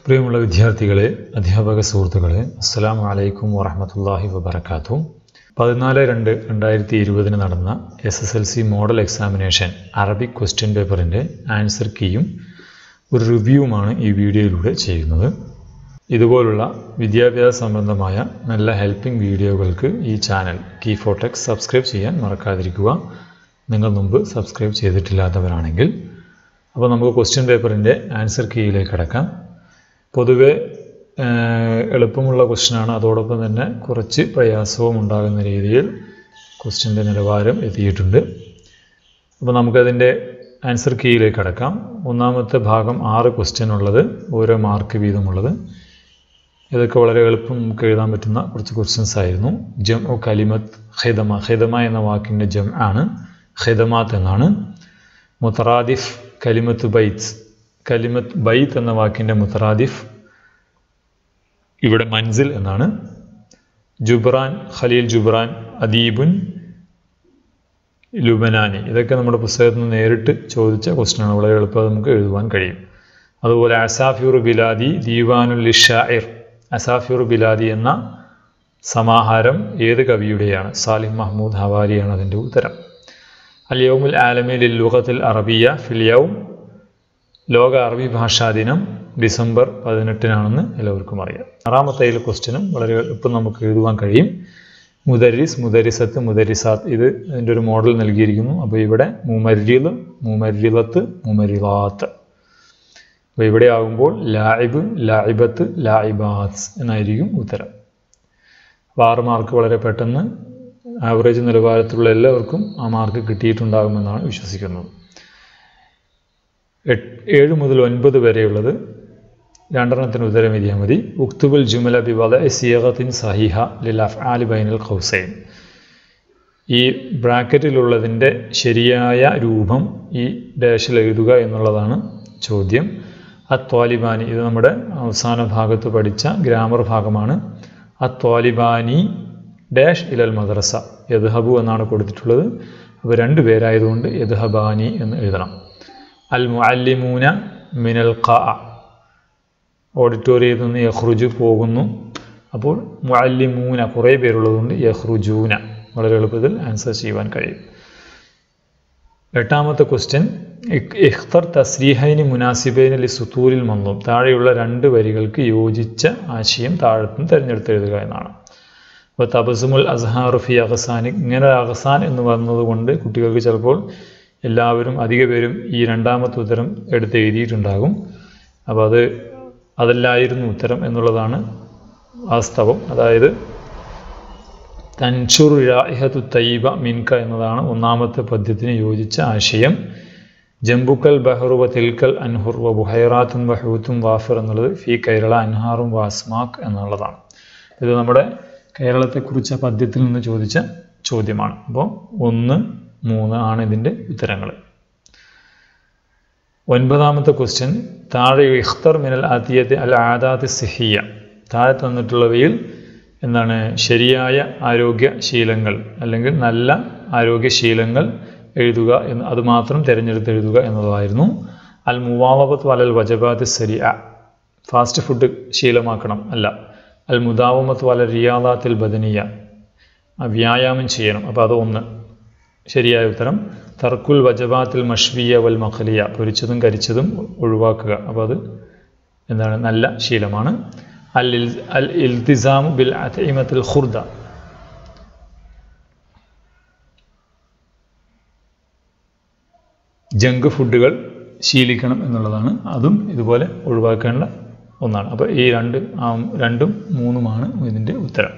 പ്രിയമുള്ള വിദ്യാർത്ഥികളെ അധ്യാപക സുഹൃത്തുക്കളെ അസ്സലാമു അലൈക്കും വറഹമത്തല്ലാഹി വബർക്കാത്തു പതിനാല് രണ്ട് രണ്ടായിരത്തി ഇരുപതിന് നടന്ന S S L C model examination Arabic question പേപ്പറിൻ്റെ ആൻസർ കീയും ഒരു റിവ്യൂവുമാണ് ഈ വീഡിയോയിലൂടെ ചെയ്യുന്നത് ഇതുപോലുള്ള വിദ്യാഭ്യാസ സംബന്ധമായ നല്ല ഹെൽപ്പിംഗ് വീഡിയോകൾക്ക് ഈ ചാനൽ കീ ഫോട്ടെക്സ് സബ്സ്ക്രൈബ് ചെയ്യാൻ മറക്കാതിരിക്കുക നിങ്ങൾ മുമ്പ് സബ്സ്ക്രൈബ് ചെയ്തിട്ടില്ലാത്തവരാണെങ്കിൽ അപ്പോൾ നമുക്ക് ക്വസ്റ്റ്യൻ പേപ്പറിൻ്റെ ആൻസർ കീയിലേക്ക് കടക്കാം പൊതുവെ എളുപ്പമുള്ള ക്വസ്റ്റ്യനാണ് അതോടൊപ്പം തന്നെ കുറച്ച് പ്രയാസവും ഉണ്ടാകുന്ന രീതിയിൽ ക്വസ്റ്റ്യൻ്റെ നിലവാരം എത്തിയിട്ടുണ്ട് അപ്പോൾ നമുക്കതിൻ്റെ ആൻസർ കീയിലേക്ക് കടക്കാം ഒന്നാമത്തെ ഭാഗം ആറ് ക്വസ്റ്റ്യൻ ഉള്ളത് ഓരോ മാർക്ക് വീതമുള്ളത് ഇതൊക്കെ വളരെ എളുപ്പം നമുക്ക് എഴുതാൻ പറ്റുന്ന കുറച്ച് ക്വസ്റ്റ്യൻസ് ആയിരുന്നു ജം ഒ കലിമത്ത് ഖെദമ ഖെദമ എന്ന വാക്കിൻ്റെ ജം ആണ് ഖെദമാത്ത് എന്നാണ് മുത്തറാദിഫ് കലിമത്ത് ബൈത്ത് കലിമത്ത് ബൈത്ത് എന്ന വാക്കിൻ്റെ മുത്തറാദിഫ് ഇവിടെ മൻസിൽ എന്നാണ് ജുബ്രാൻ ഖലീൽ ജുബ്രാൻ അദീബുൻ ലുബനാനി ഇതൊക്കെ നമ്മുടെ പുസ്തകത്തിൽ നിന്ന് നേരിട്ട് ചോദിച്ച ക്വസ്റ്റ്യനാണ് വളരെ എളുപ്പം നമുക്ക് എഴുതുവാൻ കഴിയും അതുപോലെ അസാഫിർ ബിലാദി ദീവാനുൽ ലിഷായിർ അസാഫിർ ബിലാദി എന്ന സമാഹാരം ഏത് കവിയുടെയാണ് സാലിം മഹ്മൂദ് ഹവാരിയാണ് അതിൻ്റെ ഉത്തരം അൽ യൗമുൽ ആലമി ലിൽ ലുഗത്തിൽ അറബിയ ഫിൽ യൗം ലോക അറബി ഭാഷാ ദിനം ഡിസംബർ പതിനെട്ടിനാണെന്ന് എല്ലാവർക്കും അറിയാം ആറാമത്തെ ക്വസ്റ്റ്യനും വളരെ എളുപ്പം നമുക്ക് എഴുതുവാൻ കഴിയും മുദരിസ് മുദരിസത്ത് മുദരിസാത്ത് ഇത് അതിൻ്റെ ഒരു മോഡൽ നൽകിയിരിക്കുന്നു അപ്പോൾ ഇവിടെ മുമരിൽ മുമരിലത്ത് മുമരിലാത്ത് അപ്പോൾ ഇവിടെ ആകുമ്പോൾ ലായിബ് ലായിബത്ത് ലായിബാത്ത് എന്നായിരിക്കും ഉത്തരം അപ്പോൾ ആറ് മാർക്ക് വളരെ പെട്ടെന്ന് ആവറേജ് നിലവാരത്തിലുള്ള എല്ലാവർക്കും ആ മാർക്ക് കിട്ടിയിട്ടുണ്ടാകുമെന്നാണ് വിശ്വസിക്കുന്നത് ഏഴ് മുതൽ ഒൻപത് വരെയുള്ളത് രണ്ടെണ്ണത്തിന് ഉത്തരം എഴുതിയാൽ മതി ഉക്തുബുൽ ജുമല ബിവദ സിയഖത്തിൻ സഹിഹ ലിൽ അഫ്ആലി ബൈനൽ ഖൗസൈൻ ഈ ബ്രാക്കറ്റിലുള്ളതിൻ്റെ ശരിയായ രൂപം ഈ ഡാഷിൽ എഴുതുക എന്നുള്ളതാണ് ചോദ്യം അത്വാലിബാനി ഇത് നമ്മുടെ അവസാന ഭാഗത്ത് പഠിച്ച ഗ്രാമർ ഭാഗമാണ് അത്വാലിബാനി ഡാഷ് ഇലൽ മദ്രസ യദ്ഹബു എന്നാണ് കൊടുത്തിട്ടുള്ളത് അപ്പോൾ രണ്ട് പേരായതുകൊണ്ട് യദ്ഹബാനി എന്ന് എഴുതണം അൽ മുഅല്ലിമൂന മിനൽ ഖ ഓഡിറ്റോറിയത്തിൽ നിന്ന് യഹ്റുജു പോകുന്നു അപ്പോൾ മുഅല്ലിമൂന കുറേ പേരുള്ളതുകൊണ്ട് യഹ്റുജൂന വളരെ എളുപ്പത്തിൽ ആൻസർ ചെയ്യുവാൻ കഴിയും എട്ടാമത്തെ ക്വസ്റ്റ്യൻ ഇഖ്തർ തസ്രീഹൈനി മുനാസിബൈൻ അലി സുത്തൂരിൽ മന്ദും താഴെയുള്ള രണ്ട് വരികൾക്ക് യോജിച്ച ആശയം താഴത്തുനിന്ന് തിരഞ്ഞെടുത്തെഴുതുക എന്നാണ് അപ്പോൾ തബസുമുൽ അസ്ഹാറുഫി അഹസാനി ഇങ്ങനെ അഹസാൻ എന്ന് പറഞ്ഞതുകൊണ്ട് കുട്ടികൾക്ക് ചിലപ്പോൾ എല്ലാവരും അധിക പേരും ഈ രണ്ടാമത്തെ ഉത്തരം എടുത്ത് എഴുതിയിട്ടുണ്ടാകും അപ്പോൾ അത് അതല്ലായിരുന്നു ഉത്തരം എന്നുള്ളതാണ് വാസ്തവം അതായത് തൻഷുർ രാഹിഹത്തു തയ്യബ മിൻക എന്നതാണ് ഒന്നാമത്തെ പദ്യത്തിന് യോജിച്ച ആശയം ജംബുക്കൽ ബഹറുവ തിൽക്കൽ അൻഹുർ വ ബുഹൈറാത്തും വഹൂത്തും വാഫിർ എന്നുള്ളത് ഫി കേരള അൻഹാറും വാസ്മാക്ക് എന്നുള്ളതാണ് ഇത് നമ്മുടെ കേരളത്തെക്കുറിച്ച പദ്യത്തിൽ നിന്ന് ചോദിച്ച ചോദ്യമാണ് അപ്പോൾ ഒന്ന് മൂന്ന് ആണ് ഇതിൻ്റെ ഉത്തരങ്ങൾ ഒൻപതാമത്തെ ക്വസ്റ്റ്യൻ താഴെ ഇഖ്തർ മിനൽ ആത്തിയത്തെ അൽ ആദാത്ത് സിഹിയ താഴെ തന്നിട്ടുള്ളവയിൽ എന്താണ് ശരിയായ ആരോഗ്യശീലങ്ങൾ അല്ലെങ്കിൽ നല്ല ആരോഗ്യശീലങ്ങൾ എഴുതുക എന്ന് അത് മാത്രം തിരഞ്ഞെടുത്ത് എഴുതുക എന്നതായിരുന്നു അൽ മുവാവത്ത് വലൽ വജബാത്ത് സരിയ ഫാസ്റ്റ് ഫുഡ് ശീലമാക്കണം അല്ല അൽ മുദാവമത്ത് വല റിയാദാത്തിൽ ബദനിയ വ്യായാമം ചെയ്യണം അപ്പോൾ അത് ഒന്ന് ശരിയായ ഉത്തരം തർക്കുൽ വജബാത്തിൽ മഷ്വിയ വൽ മഖലിയ പൊരിച്ചതും കരിച്ചതും ഒഴിവാക്കുക അപ്പോൾ അത് എന്താണ് നല്ല ശീലമാണ് അൽ അൽ ഇൽത്തിസാമു ബിൽ അത്തൈമത്തിൽ ഖുർദ ജങ്ക് ഫുഡുകൾ ശീലിക്കണം എന്നുള്ളതാണ് അതും ഇതുപോലെ ഒഴിവാക്കേണ്ട ഒന്നാണ് അപ്പോൾ ഈ രണ്ട് രണ്ടും മൂന്നുമാണ് ഇതിൻ്റെ ഉത്തരം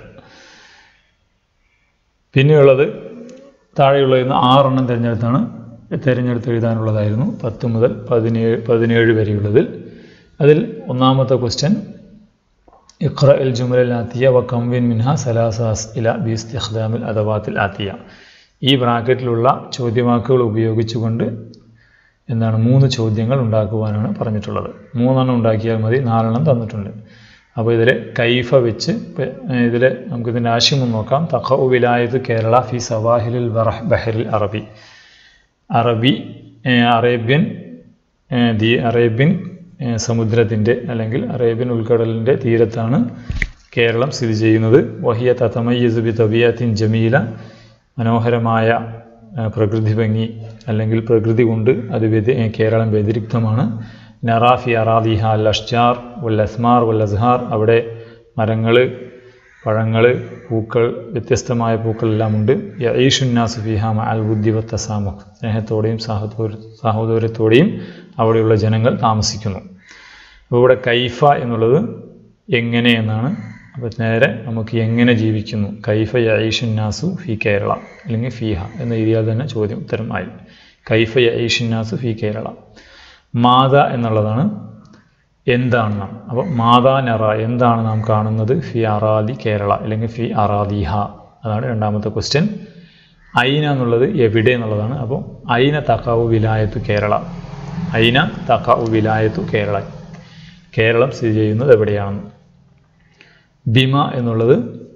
പിന്നെയുള്ളത് താഴെയുള്ളതിൽ ആറെണ്ണം തിരഞ്ഞെടുത്താണ് തിരഞ്ഞെടുത്ത് എഴുതാനുള്ളതായിരുന്നു പത്ത് മുതൽ പതിനേഴ് പതിനേഴ് വരെയുള്ളതിൽ അതിൽ ഒന്നാമത്തെ ക്വസ്റ്റ്യൻ ഇഖ്റ എൽ ജുമൽ ആത്തിയ വ കംവിൻ മിൻഹ സലാസാസ് ഇല ബീസ് ഇഖ്ദാമിൽ അദവാത്തിൽ ആത്തിയ ഈ ബ്രാക്കറ്റിലുള്ള ചോദ്യവാക്കുകൾ ഉപയോഗിച്ചുകൊണ്ട് എന്താണ് മൂന്ന് ചോദ്യങ്ങൾ ഉണ്ടാക്കുവാനാണ് പറഞ്ഞിട്ടുള്ളത് മൂന്നെണ്ണം ഉണ്ടാക്കിയാൽ മതി നാലെണ്ണം തന്നിട്ടുണ്ട് അപ്പോൾ ഇതിൽ കൈഫ വെച്ച് ഇതിൽ നമുക്കിതിൻ്റെ ആശയം നോക്കാം തഖ വിലായത് കേരള ഫി സവാഹിലുൽ ബറഹ് ബഹറിൽ അറബി അറബി അറേബ്യൻ ദി അറേബ്യൻ സമുദ്രത്തിൻ്റെ അല്ലെങ്കിൽ അറേബ്യൻ ഉൾക്കടലിൻ്റെ തീരത്താണ് കേരളം സ്ഥിതി ചെയ്യുന്നത് വഹിയ തതമയ്യസുബി തബിയാത്തിൻ ജമീല മനോഹരമായ പ്രകൃതി ഭംഗി അല്ലെങ്കിൽ പ്രകൃതി കൊണ്ട് അത് വ്യതി കേരളം വ്യതിരിക്തമാണ് നറാഫി അറാദിഹ അൽ അഷ്ജാർ വൽ അസ്മാർ വൽ അസ്ഹാർ അവിടെ മരങ്ങൾ പഴങ്ങൾ പൂക്കൾ വ്യത്യസ്തമായ പൂക്കളെല്ലാം ഉണ്ട് യഈഷുന്നാസ് ഫിഹാമ അൽ ബുദ്ധിവത്തസാമു സ്നേഹത്തോടെയും സഹോദര സഹോദരത്തോടെയും അവിടെയുള്ള ജനങ്ങൾ താമസിക്കുന്നു അപ്പോൾ ഇവിടെ കൈഫ എന്നുള്ളത് എങ്ങനെ എന്നാണ് അപ്പോൾ നേരെ നമുക്ക് എങ്ങനെ ജീവിക്കുന്നു കൈഫ യഈഷുന്നാസു ഫി കേരള അല്ലെങ്കിൽ ഫീഹ എന്ന് എഴുതിയാൽ തന്നെ ചോദ്യം ഉത്തരമായി കൈഫ യഈഷുന്നാസു ഫി കേരള മാത എന്നുള്ളതാണ് എന്താണ് നാം അപ്പോൾ മാതാ നറ എന്താണ് നാം കാണുന്നത് ഫി അറാദി കേരള അല്ലെങ്കിൽ ഫി അറാദിഹ അതാണ് രണ്ടാമത്തെ ക്വസ്റ്റ്യൻ ഐന എന്നുള്ളത് എവിടെ എന്നുള്ളതാണ് അപ്പോൾ ഐന തക്കാവു വിലായത്തു കേരള ഐന തക്കാവു വിലായത്തു കേരള കേരളം സ്ഥിതി ചെയ്യുന്നത് എവിടെയാണെന്ന് ബിമ എന്നുള്ളത്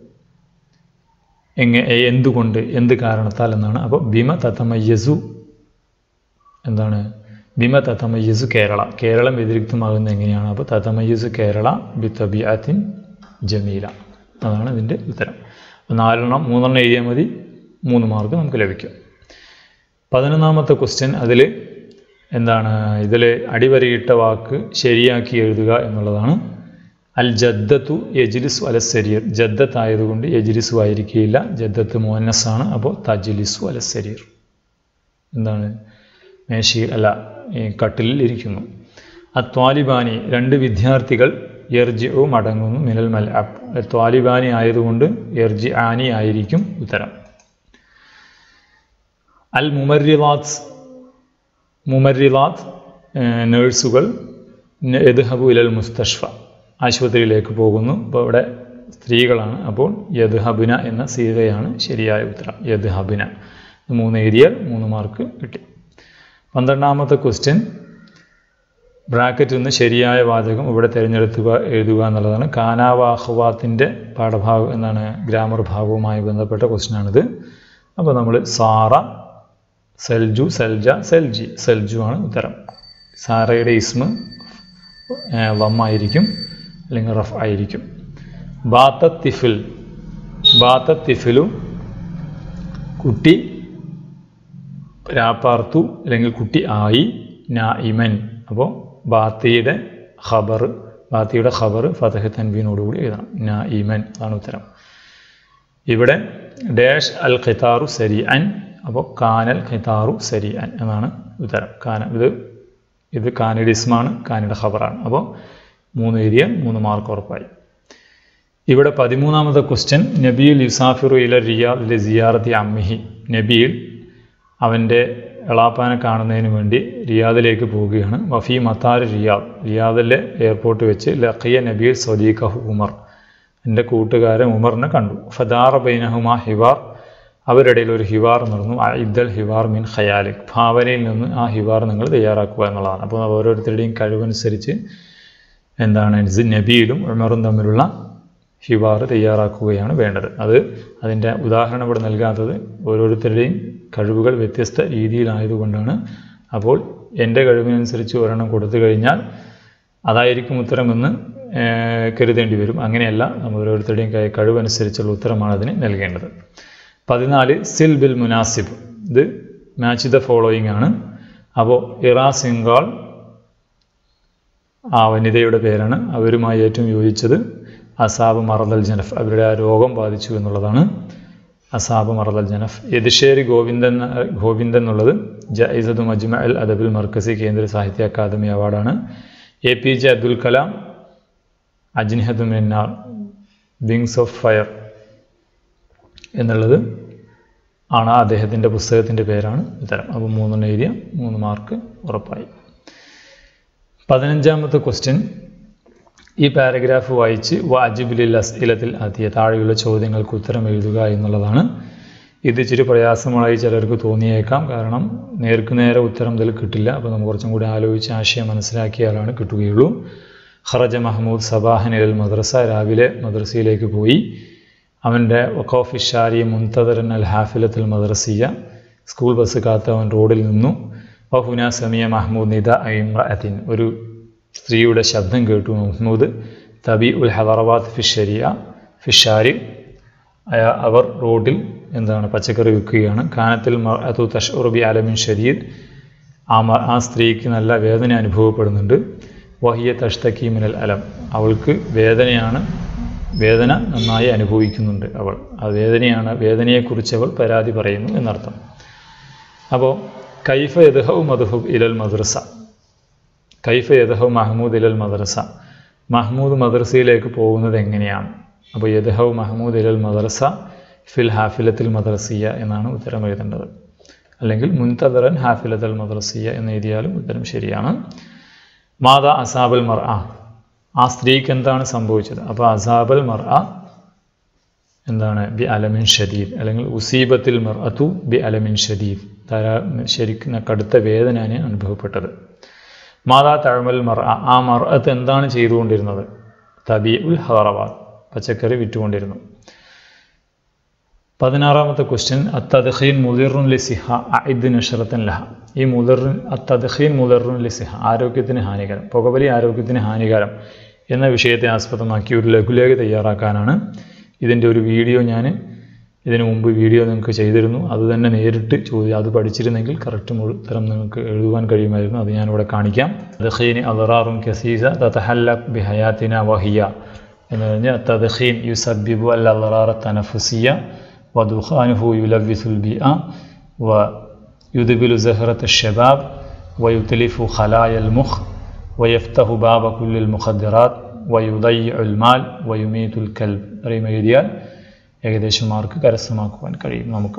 എങ്ങ എന്തുകൊണ്ട് എന്ത് കാരണത്താൽ എന്നാണ് അപ്പോൾ ബിമ തത്തമയ്യസു എന്താണ് ബിമ തത്തമയ്യസു കേരള കേരളം വ്യതിരിക്തമാകുന്നത് എങ്ങനെയാണ് അപ്പോൾ തത്തമയ്യസു കേരള ബി തബിയാത്തിൻ ജമീല അതാണ് ഇതിൻ്റെ ഉത്തരം അപ്പോൾ നാലെണ്ണം മൂന്നെണ്ണം എഴുതിയാൽ മതി മൂന്ന് മാർക്ക് നമുക്ക് ലഭിക്കും പതിനൊന്നാമത്തെ ക്വസ്റ്റ്യൻ അതിൽ എന്താണ് ഇതിൽ അടിവരയിട്ട വാക്ക് ശരിയാക്കി എഴുതുക എന്നുള്ളതാണ് അൽ ജദ്ദത്തു യജിലിസു അല സരീർ ജദ്ദത്ത് ആയതുകൊണ്ട് യജിലിസു ആയിരിക്കുകയില്ല ജദ്ദത്ത് മോനസ്സാണ് അപ്പോൾ തജിലിസു അല സരീർ എന്താണ് മേശയിൽ അല്ല ഈ കട്ടിലിൽ ഇരിക്കുന്നു അത്വാലിബാനി രണ്ട് വിദ്യാർത്ഥികൾ എർജിഉ മടങ്ങുന്നു മിനൽ മൽ അപ്പ് ത്വാലിബാനി ആയതുകൊണ്ട് എർജി ആനി ആയിരിക്കും ഉത്തരം അൽ മുമരിലാത്ത് മുമരിലാത്ത് നേഴ്സുകൾ യദ്ഹബു ഇലൽ മുസ്തഷ്ഫ ആശുപത്രിയിലേക്ക് പോകുന്നു അപ്പോൾ ഇവിടെ സ്ത്രീകളാണ് അപ്പോൾ യദ്ഹബിന എന്ന സീതയാണ് ശരിയായ ഉത്തരം യദ്ഹബിന മൂന്ന് എഴുതിയാൽ മൂന്ന് മാർക്ക് കിട്ടി പന്ത്രണ്ടാമത്തെ ക്വസ്റ്റ്യൻ ബ്രാക്കറ്റിൽ നിന്ന് ശരിയായ വാചകം ഇവിടെ തിരഞ്ഞെടുക്കുക എഴുതുക എന്നുള്ളതാണ് കാനാവാഹുവാത്തിൻ്റെ പാഠഭാഗം എന്നാണ് ഗ്രാമർ ഭാഗവുമായി ബന്ധപ്പെട്ട ക്വസ്റ്റ്യനാണിത് അപ്പോൾ നമ്മൾ സാറ സെൽജു സെൽജ സെൽജി സെൽജു ആണ് ഉത്തരം സാറയുടെ ഇസ്മ് വമ്മായിരിക്കും അല്ലെങ്കിൽ റഫ് ആയിരിക്കും ബാത്ത തിഫിൽ ബാത്ത തിഫിലു കുട്ടി രാപ്പാർത്തു അല്ലെങ്കിൽ കുട്ടി ആയി നായിമൻ അപ്പോൾ ബാത്തിയുടെ ഖബർ ബാത്തിയുടെ ഖബർ ഫതഹ് തൻവീനോടുകൂടി എഴുതണം നായിമൻ അതാണ് ഉത്തരം ഇവിടെ ഡാഷ് അൽ ഖിതാറു സരി അൻ അപ്പോൾ കാനൽ ഖിതാറു സരി അൻ എന്നാണ് ഉത്തരം കാന ഇത് ഇത് കാനയുടെ ഇസ്മാണ് കാനയുടെ ഖബറാണ് അപ്പോൾ മൂന്ന് ഏരിയ മൂന്ന് മാർക്ക് ഉറപ്പായി ഇവിടെ പതിമൂന്നാമത്തെ ക്വസ്റ്റ്യൻ നബിയിൽ യുസാഫിറു ഇല റിയാദ് സിയാറത്തി അമ്മിഹി നബിയിൽ അവൻ്റെ എളാപ്പാനെ കാണുന്നതിന് വേണ്ടി റിയാദിലേക്ക് പോവുകയാണ് വഫി മത്താർ റിയാദ് റിയാദിലെ എയർപോർട്ട് വെച്ച് ലഖിയ നബീൽ സദീഖഹു ഉമർ എൻ്റെ കൂട്ടുകാരൻ ഉമറിനെ കണ്ടു ഫദാറ ബൈനഹുമ ഹിവാർ അവരിടയിൽ ഒരു ഹിവാർ നടന്നു ഇദ്ദൽ ഹിവാർ മീൻ ഖയാലിക് ഭാവനയിൽ നിന്ന് ആ ഹിവാർ നിങ്ങൾ തയ്യാറാക്കുക എന്നുള്ളതാണ് അപ്പോൾ ഓരോരുത്തരുടെയും കഴിവനുസരിച്ച് എന്താണ് നബിയിലും ഉമറും തമ്മിലുള്ള ഹിവാർ തയ്യാറാക്കുകയാണ് വേണ്ടത് അത് അതിൻ്റെ ഉദാഹരണം ഇവിടെ നൽകാത്തത് ഓരോരുത്തരുടെയും കഴിവുകൾ വ്യത്യസ്ത രീതിയിലായതുകൊണ്ടാണ് അപ്പോൾ എൻ്റെ കഴിവിനനുസരിച്ച് ഒരെണ്ണം കൊടുത്തു കഴിഞ്ഞാൽ അതായിരിക്കും ഉത്തരമെന്ന് കരുതേണ്ടി വരും അങ്ങനെയല്ല നമ്മൾ ഓരോരുത്തരുടെയും കഴിവനുസരിച്ചുള്ള ഉത്തരമാണ് അതിന് നൽകേണ്ടത് പതിനാല് സിൽ ബിൽ മുനാസിബ് ഇത് മാച്ച് ദ ഫോളോയിങ് ആണ് അപ്പോൾ ഇറാ സിംഗാൾ ആ വനിതയുടെ പേരാണ് അവരുമായി ഏറ്റവും യോജിച്ചത് അസാബ് മറദൽ ജനഫ് അവരുടെ ആ രോഗം ബാധിച്ചു എന്നുള്ളതാണ് അസാബ് മറദൽ ജനഫ് യദിഷേരി ഗോവിന്ദൻ ഗോവിന്ദൻ എന്നുള്ളത് ജൈസദ് മജ്മ അൽ അദബുൽ മർക്കസി കേന്ദ്ര സാഹിത്യ അക്കാദമി അവാർഡാണ് A P J Abdul Kalam അജ്നിഹദ് മിന്നാർ വിങ്സ് ഓഫ് ഫയർ എന്നുള്ളത് ആണ് അദ്ദേഹത്തിൻ്റെ പുസ്തകത്തിൻ്റെ പേരാണ് ഉത്തരം അപ്പോൾ മൂന്നെണ്ണം എഴുതിയ മൂന്ന് മാർക്ക് ഉറപ്പായി പതിനഞ്ചാമത്തെ ക്വസ്റ്റ്യൻ ഈ പാരഗ്രാഫ് വായിച്ച് വാജിബുലിൽ അസ്ഇലത്തിൽ ആദ്യ താഴെയുള്ള ചോദ്യങ്ങൾക്ക് ഉത്തരം എഴുതുക എന്നുള്ളതാണ് ഇത് ഇച്ചിരി പ്രയാസമായി ചിലർക്ക് തോന്നിയേക്കാം കാരണം നേർക്ക് നേരെ ഉത്തരം ഇതിൽ കിട്ടില്ല അപ്പോൾ നമുക്ക് കുറച്ചും കൂടി ആലോചിച്ച് ആശയം മനസ്സിലാക്കിയാലാണ് കിട്ടുകയുള്ളൂ ഖറജ മഹമ്മൂദ് സബാഹനിൽ മദ്രസ രാവിലെ മദ്രസയിലേക്ക് പോയി അവൻ്റെ വഖോഫ് ഇഷാരി മുൻതദറൻ അൽ ഹാഫിലത്തുൽ മദ്രസിയ സ്കൂൾ ബസ് കാത്ത് അവൻ റോഡിൽ നിന്നു വഹുന സമിയ മഹ്മൂദ് നിദ ഇമ്രഅത്തിൻ ഒരു സ്ത്രീയുടെ ശബ്ദം കേട്ടു മഹ്മൂദ് തബി ഉൽ ഹദറവാത്ത് ഫിഷരിയ ഫിഷാരി അവർ റോഡിൽ എന്താണ് പച്ചക്കറി വിൽക്കുകയാണ് കാനത്തിൽ മർഅത്തു തഷ്ഉറുബി അലമിൻ ഷരീദ് ആ ആ സ്ത്രീക്ക് നല്ല വേദന അനുഭവപ്പെടുന്നുണ്ട് വഹിയ തഷ്തക്കി മിനൽ അലം അവൾക്ക് വേദനയാണ് വേദന നന്നായി അനുഭവിക്കുന്നുണ്ട് അവൾ ആ വേദനയാണ് വേദനയെക്കുറിച്ച് അവൾ പരാതി പറയുന്നു എന്നർത്ഥം അപ്പോൾ കൈഫ യദഹു മധുഹുബ് ഇലൽ മദ്രസ കൈഫ യദഹു മഹ്മൂദ് ഇലൽ മദ്രസ മഹ്മൂദ് മദ്രസയിലേക്ക് പോകുന്നത് എങ്ങനെയാണ് അപ്പോൾ യദഹു മഹ്മൂദ് ഇലൽ മദ്രസ ഫിൽ ഹാഫിലത്തിൽ മദ്രസിയ എന്നാണ് ഉത്തരം എഴുതേണ്ടത് അല്ലെങ്കിൽ മുൻതദറൻ ഹാഫിലത്തൽ മദ്രസിയ എന്ന് എഴുതിയാലും ഉത്തരം ശരിയാണ് മാതാ അസാബൽ മർ ആ ആ സ്ത്രീക്ക് എന്താണ് സംഭവിച്ചത് അപ്പോൾ അസാബൽ മർ ആ എന്താണ് ബി അലമിൻ ഷദീദ് അല്ലെങ്കിൽ ഉസീബത്തിൽ മർ അതു ബി അലമിൻ ഷദീദ് തര ശരിക്കും കടുത്ത വേദനയാണ് അനുഭവപ്പെട്ടത് മാതാ തഴമൽ മർ ആ മർ അത്ത് എന്താണ് ചെയ്തുകൊണ്ടിരുന്നത് തബി ഉൽ ഹറവാദ് പച്ചക്കറി വിറ്റുകൊണ്ടിരുന്നു പതിനാറാമത്തെ ക്വസ്റ്റ്യൻ അത്തദ്ഖീൻ മുതിറുൻ ലിസിഹ അഇദ് നഷറത്തൻ ലഹ ഈ മുതിറിൻ അത്തദ്ഖീൻ മുതിറുൻ ലിസിഹ ആരോഗ്യത്തിന് ഹാനികരം പുകവലി ആരോഗ്യത്തിന് ഹാനികരം എന്ന വിഷയത്തെ ആസ്പദമാക്കി ഒരു ലഘുലേഖ തയ്യാറാക്കാനാണ് ഇതിൻ്റെ ഒരു വീഡിയോ ഞാൻ ഇതിനു മുമ്പ് വീഡിയോ നിങ്ങൾക്ക് ചെയ്തിരുന്നു അത് തന്നെ നേരിട്ട് ചോദ്യം അത് പഠിച്ചിരുന്നെങ്കിൽ കറക്റ്റ് ഉത്തരം നിങ്ങൾക്ക് എഴുതുവാൻ കഴിയുമായിരുന്നു അത് ഞാനിവിടെ കാണിക്കാം തദ്ഖീൻ അദറാറും കസീസ തതഹല്ലക് ബി ഹയാത്തിന വഹിയ എന്ന് പറഞ്ഞാൽ തദ്ഖീൻ യുസബിബു അൽ അദറാറ തനഫുസിയ ودخانه يلبس البيئة ويذبل زهرة الشباب ويتلف خلايا المخ ويفتح باب كل المخدرات ويضيع المال ويميت الكلب അറിയുമ എഴുതിയാൽ ഏകദേശം മാർക്ക് കരസ്ഥമാക്കുവാൻ കഴിയും നമുക്ക്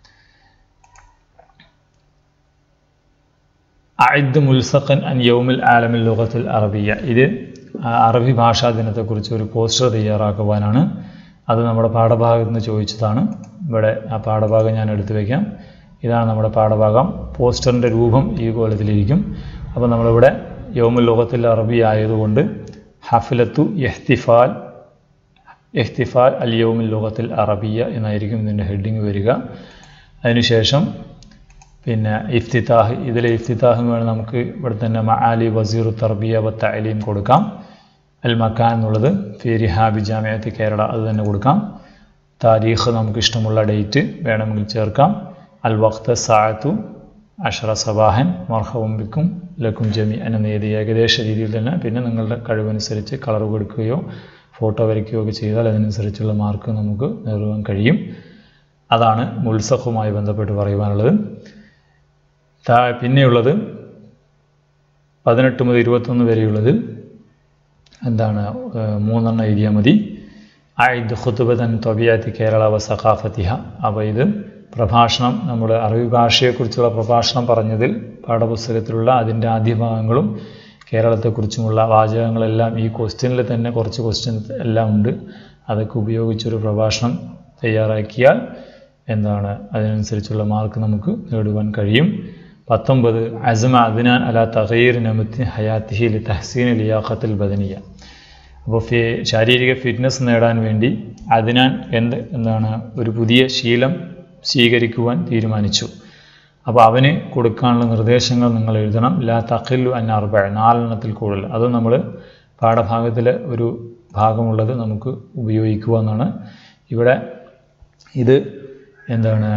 അഇദ് മുൽസഖൻ അൻ യൗമിൽ ആലമിൽ ലുഗത്തിൽ അറബിയ ഇത് അറബി ഭാഷാ ദിനത്തെക്കുറിച്ച് ഒരു പോസ്റ്റർ തയ്യാറാക്കുവാനാണ് അത് നമ്മുടെ പാഠഭാഗത്ത് നിന്ന് ചോദിച്ചതാണ് ഇവിടെ ആ പാഠഭാഗം ഞാൻ എടുത്തു വയ്ക്കാം ഇതാണ് നമ്മുടെ പാഠഭാഗം പോസ്റ്ററിൻ്റെ രൂപം ഈ കോലത്തിലിരിക്കും അപ്പോൾ നമ്മളിവിടെ യോമുൽ ലോകത്തിൽ അറബി ആയതുകൊണ്ട് ഹഫിലത്തു എഹ്തിഫാൽ എഹ്തിഫാൽ അൽ യോമുൽ ലോകത്തിൽ അറബിയ എന്നായിരിക്കും ഇതിൻ്റെ ഹെഡിങ് വരിക അതിനുശേഷം പിന്നെ ഇഫ്തിതാഹ് ഇതിലെ ഇഫ്തിതാഹ് വേണം നമുക്ക് ഇവിടെ തന്നെ മആലി വസീർ തർബിയ വ തഅലീം കൊടുക്കാം അൽ മക്കാൻ എന്നുള്ളത് ഫി റിഹാബി ജാമിയത്ത് കേരള അത് തന്നെ കൊടുക്കാം താരീഖ് നമുക്ക് ഇഷ്ടമുള്ള ഡേറ്റ് വേണമെങ്കിൽ ചേർക്കാം അൽ വഖ്ത സായത്തു അഷറ സബാഹൻ മർഹവുംബിക്കും ലക്കും ജമി എന്ന നീതി ഏകദേശ രീതിയിൽ തന്നെ പിന്നെ നിങ്ങളുടെ കഴിവനുസരിച്ച് കളർ കൊടുക്കുകയോ ഫോട്ടോ വരയ്ക്കുകയോ ഒക്കെ ചെയ്താൽ അതിനനുസരിച്ചുള്ള മാർക്ക് നമുക്ക് നേടുവാൻ കഴിയും അതാണ് മുൽസഖുമായി ബന്ധപ്പെട്ട് പറയുവാനുള്ളത് താ പിന്നെയുള്ളത് പതിനെട്ട് മുതൽ ഇരുപത്തൊന്ന് വരെയുള്ളതിൽ എന്താണ് മൂന്നെണ്ണം എഴുതിയാൽ മതി ആയിദ് ഖുത്തുബതൻ തൊബിയാത്തി കേരള വ സഖാഫത്തിഹ അപ്പോൾ ഇത് പ്രഭാഷണം നമ്മുടെ അറബി ഭാഷയെക്കുറിച്ചുള്ള പ്രഭാഷണം പറഞ്ഞതിൽ പാഠപുസ്തകത്തിലുള്ള അതിൻ്റെ ആദ്യ ഭാഗങ്ങളും കേരളത്തെക്കുറിച്ചുമുള്ള വാചകങ്ങളെല്ലാം ഈ ക്വസ്റ്റ്യനിൽ തന്നെ കുറച്ച് ക്വസ്റ്റ്യൻ എല്ലാം ഉണ്ട് അതൊക്കെ ഉപയോഗിച്ചൊരു പ്രഭാഷണം തയ്യാറാക്കിയാൽ എന്താണ് അതിനനുസരിച്ചുള്ള മാർക്ക് നമുക്ക് നേടുവാൻ കഴിയും പത്തൊമ്പത് അസമ അദ്നാൻ അല തഹീർ നമത്തി ഹയാത്തിഹി ലി തഹസീൻ ലിയാഖത്തിൽ ബദനിയ അപ്പോൾ ഫി ശാരീരിക ഫിറ്റ്നസ് നേടാൻ വേണ്ടി അദ്നാൻ എന്ത് എന്താണ് ഒരു പുതിയ ശീലം സ്വീകരിക്കുവാൻ തീരുമാനിച്ചു അപ്പോൾ അവന് കൊടുക്കാനുള്ള നിർദ്ദേശങ്ങൾ നിങ്ങൾ എഴുതണം ലാ തഖില്ലു അൻ അർബ നാലെണ്ണത്തിൽ കൂടുതൽ അത് നമ്മൾ പാഠഭാഗത്തിലെ ഒരു ഭാഗമുള്ളത് നമുക്ക് ഉപയോഗിക്കുക എന്നാണ് ഇവിടെ ഇത് എന്താണ്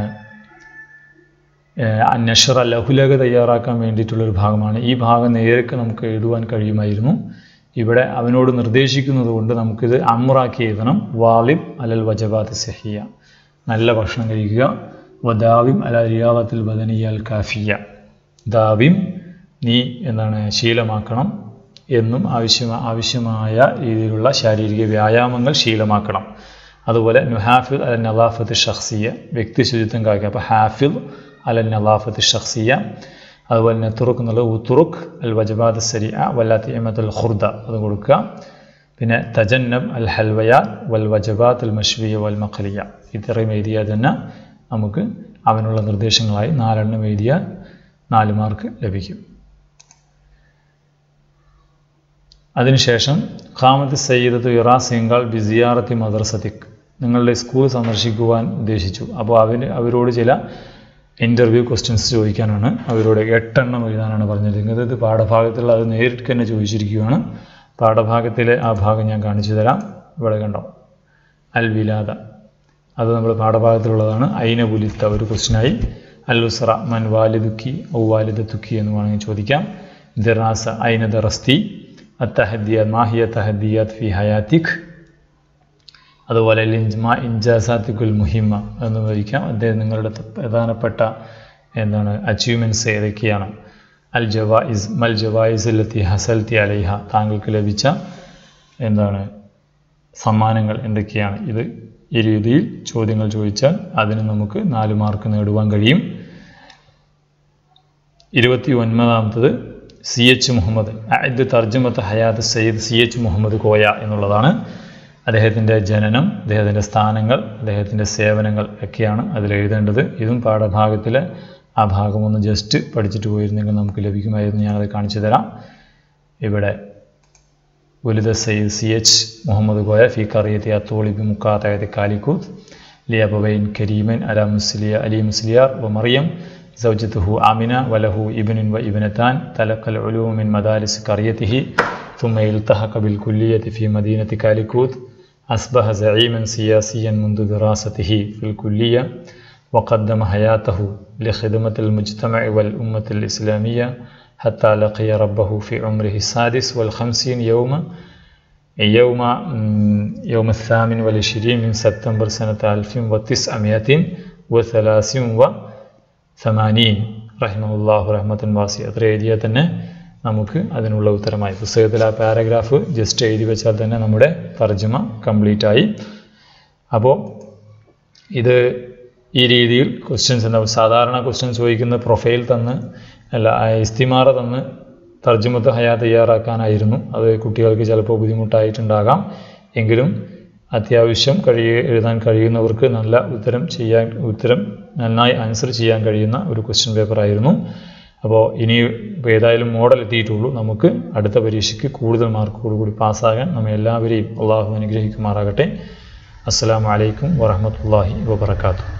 നഷറ ലഘുലേഖ തയ്യാറാക്കാൻ വേണ്ടിയിട്ടുള്ളൊരു ഭാഗമാണ് ഈ ഭാഗം നേരിട്ട് നമുക്ക് എഴുതുവാൻ കഴിയുമായിരുന്നു ഇവിടെ അവനോട് നിർദ്ദേശിക്കുന്നത് കൊണ്ട് നമുക്കിത് അമ്രാക്കി എഴുതണം വാലിബ് അലൽ വജബാത്ത് സഹിയ നല്ല ഭക്ഷണം കഴിക്കുക വദാവിം അല റിയാവത്തിൽ ബദനിയ അൽ കാഫിയ ദാവിം നീ എന്താണ് ശീലമാക്കണം എന്നും ആവശ്യ ആവശ്യമായ രീതിയിലുള്ള ശാരീരിക വ്യായാമങ്ങൾ ശീലമാക്കണം അതുപോലെ നുഹാഫിദ് അല നലാഫത്ത് ഷഖ്സിയ വ്യക്തി ശുചിത്വം കാക്കുക അപ്പോൾ ഹാഫിദ് അല നലാഫത്ത് ഷഖ്സിയ അതുപോലെ തന്നെ തുറുക്ക് എന്നുള്ളത് ഉത്തുറുഖ് അൽ വജബാദ് സരിയ വല്ലാത്തി എമത്തുൽ ഖുർദ അത് കൊടുക്കുക പിന്നെ തജന്നബ് അൽ ഹൽവയ വൽ വജബാത്ത് അൽ മഷ്വിയ വൽ മഖലിയ ഇത്രയും എഴുതിയാൽ തന്നെ നമുക്ക് അവനുള്ള നിർദ്ദേശങ്ങളായി നാലെണ്ണം എഴുതിയാൽ നാല് മാർക്ക് ലഭിക്കും അതിനുശേഷം ഖാമത്ത് സയ്യിദത്ത് ഇറാ സിംഗാൾ ബിസിയാറത്തി മദ്രസത്തിക് നിങ്ങളുടെ സ്കൂൾ സന്ദർശിക്കുവാൻ ഉദ്ദേശിച്ചു അപ്പോൾ അവർ അവരോട് ചില ഇൻ്റർവ്യൂ ക്വസ്റ്റ്യൻസ് ചോദിക്കാനാണ് അവരോട് എട്ടെണ്ണം എഴുതാനാണ് പറഞ്ഞിരിക്കുന്നത് ഇത് പാഠഭാഗത്തുള്ള അത് നേരിട്ട് തന്നെ ചോദിച്ചിരിക്കുകയാണ് പാഠഭാഗത്തിലെ ആ ഭാഗം ഞാൻ കാണിച്ചു തരാം ഇവിടെ കണ്ടോ അൽ വിലാദ അത് നമ്മൾ പാഠഭാഗത്തിലുള്ളതാണ് ഐന ബുലിത്ത ഒരു ക്വസ്റ്റ്യനായി അൽ ഉസ്ര മൻ വാലിദുക്കി ഔ വാലിദത്തുക്കി എന്ന് വേണമെങ്കിൽ ചോദിക്കാം ദിറാസ ഐന ദറസ്തി അത്തഹദിയാത്ത് മാഹിയ തഹദിയാത്ത് ഫി ഹയാത്തിഖ് അതുപോലെ ലിഞ്ച്മ ഇൻജാസാത്തിക്കുൽ മുഹിമ്മ എന്ന് ചോദിക്കാം അദ്ദേഹം നിങ്ങളുടെ പ്രധാനപ്പെട്ട എന്താണ് അച്ചീവ്മെൻറ്റ്സ് ഏതൊക്കെയാണ് അൽ ജവായിസ് മൽ ജവായിസ് ലത്തി ഹസൽത്തി അലൈഹ താങ്കൾക്ക് ലഭിച്ച എന്താണ് സമ്മാനങ്ങൾ എന്തൊക്കെയാണ് ഇത് ഈ രീതിയിൽ ചോദ്യങ്ങൾ ചോദിച്ചാൽ അതിന് നമുക്ക് നാല് മാർക്ക് നേടുവാൻ കഴിയും ഇരുപത്തി ഒൻപതാമത്തത് സി എച്ച് മുഹമ്മദ് ഇത് തർജ്ജമത്ത് ഹയാത്ത് സയ്യിദ് സി എച്ച് മുഹമ്മദ് കോയ എന്നുള്ളതാണ് അദ്ദേഹത്തിൻ്റെ ജനനം അദ്ദേഹത്തിൻ്റെ സ്ഥാനങ്ങൾ അദ്ദേഹത്തിൻ്റെ സേവനങ്ങൾ ഒക്കെയാണ് അതിൽ എഴുതേണ്ടത് ഇതും പാഠഭാഗത്തിലെ ആ ഭാഗം ഒന്ന് ജസ്റ്റ് പഠിച്ചിട്ട് പോയിരുന്നെങ്കിൽ നമുക്ക് ലഭിക്കുമായിരുന്നു ഞാനത് കാണിച്ചു തരാം ഇവിടെ ولد السيد سي اتش محمد غويا في قرية الطول بمقاطعة كاليكوت لأبوين كريمين على مسلية علي مسليار ومريم زوجته آمنة وله ابن وابنتان تلقى العلوم من مدارس قريته ثم التحق بالكلية في مدينة كاليكوت أصبح زعيما سياسيا منذ دراسته في الكلية وقدم حياته لخدمة المجتمع والأمة الإسلامية حتى لقي ربه في عمره السادس والخمسين يوما يوم يوم الثامن والعشرين من سبتمبر سنة ألف وتسعمائة وثلاث وثمانين رحمه الله رحمة واسعة അത്ര എഴുതിയാൽ തന്നെ നമുക്ക് അതിനുള്ള ഉത്തരമായി പുസ്തകത്തിൽ ആ പാരഗ്രാഫ് ജസ്റ്റ് എഴുതി വെച്ചാൽ തന്നെ നമ്മുടെ തർജ്ജമ കംപ്ലീറ്റ് ആയി അപ്പോൾ ഇത് ഈ രീതിയിൽ ക്വസ്റ്റ്യൻസ് എന്താ സാധാരണ ക്വസ്റ്റ്യൻ ചോദിക്കുന്ന പ്രൊഫൈൽ തന്ന് അല്ല ഇസ്തിമാറ തന്ന് തർജ്ജമത്ത് ഹയാ തയ്യാറാക്കാനായിരുന്നു അത് കുട്ടികൾക്ക് ചിലപ്പോൾ ബുദ്ധിമുട്ടായിട്ടുണ്ടാകാം എങ്കിലും അത്യാവശ്യം കഴിയ എഴുതാൻ കഴിയുന്നവർക്ക് നല്ല ഉത്തരം ചെയ്യാൻ ഉത്തരം നന്നായി ആൻസർ ചെയ്യാൻ കഴിയുന്ന ഒരു ക്വസ്റ്റ്യൻ പേപ്പർ ആയിരുന്നു അപ്പോൾ ഇനി ഇപ്പോൾ ഏതായാലും മോഡൽ എത്തിയിട്ടുള്ളൂ നമുക്ക് അടുത്ത പരീക്ഷയ്ക്ക് കൂടുതൽ മാർക്കോടുകൂടി പാസ്സാകാൻ നമ്മെ എല്ലാവരെയും അള്ളാഹു അനുഗ്രഹിക്കുമാറാകട്ടെ അസ്സാം വലൈക്കും വാഹമത്തല്ലാഹി വാബർക്കാത്തു